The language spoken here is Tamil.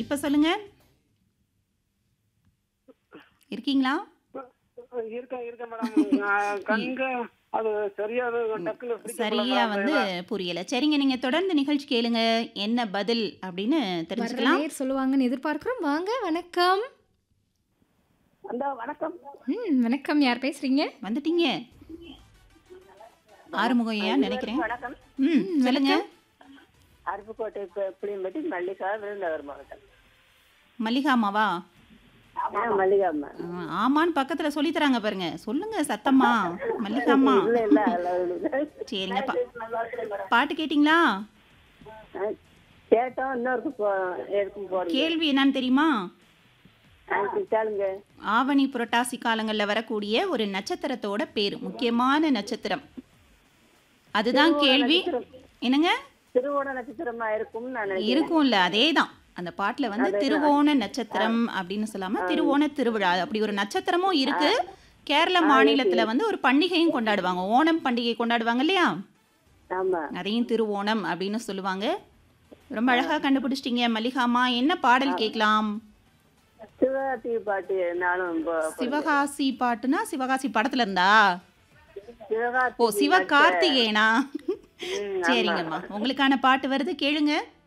இப்ப சொல்லுங்க இருக்கீங்களா இருக்கேன் இருக்கேன் மேடம் கண்க அது சரியா அது டக்குனு பிடிக்க சரியா முடியல வந்து மேடம். புரியல சரிங்க நீங்க தொடர்ந்து நிகழ்ச்சி கேளுங்க என்ன பதில் அப்படின்னு வர்ற தெரிஞ்சுக்கலாம் நேர் சொல்லுவாங்கன்னு எதிர்பார்க்கிறோம் வாங்க வணக்கம் அந்த வணக்கம் ம் வணக்கம் யார் பேசுறீங்க வந்துட்டீங்க ஆறுமுகம் ஏன் நினைக்கிறேன் வணக்கம் ம் சொல்லுங்க அருப்புக்கோட்டை ப- புளியம்பட்டி மல்லிகா விருதுநகர் மாவட்டம் மல்லிகாமாவா ஆ, மல்லிகா அம்மா ஆ, ஆமான்னு பக்கத்துல சொல்லி தராங்க பாருங்க சொல்லுங்க சத்தம்மா மல்லிகாமா இல்ல இல்ல அதெல்லாம் இல்ல. சரிங்க பா பாட்டு கேட்டிங்களா ஆ, கேட்டோம் இன்னொருக்கு போ எடுக்கும் போறீங்க கேள்வி என்னன்னு தெரியுமா ஆ, கேளுங்க ஆவணி புரட்டாசி காலங்கள்ல வரக்கூடிய ஒரு நட்சத்திரத்தோட பேர் முக்கியமான நட்சத்திரம் அதுதான் கேள்வி என்னங்க திருவோண நட்சத்திரமா இருக்கும்னு நான் நினைக்கிறேன் இருக்கும்ல அதேதான் அந்த பாட்டுல வந்து திருவோண நட்சத்திரம் அப்படின்னு சொல்லாம திருவோண திருவிழா அப்படி ஒரு நட்சத்திரமும் இருக்கு கேரள மாநிலத்துல வந்து ஒரு பண்டிகையும் கொண்டாடுவாங்க ஓணம் பண்டிகை கொண்டாடுவாங்க இல்லையா ஆமா அதையும் திருவோணம் அப்படின்னு சொல்லுவாங்க ரொம்ப அழகா கண்டுபிடிச்சிட்டீங்க மல்லிகாமா என்ன பாடல் கேட்கலாம் சிவகார்த்திகை பாட்டு நானும் போ- சிவகாசி பாட்டுனா சிவகாசி படத்துல இருந்தா சிவகார்த்திகை ஓ சிவகார்த்திகேயனா ம், சரிங்கம்மா உங்களுக்கான பாட்டு வருது கேளுங்க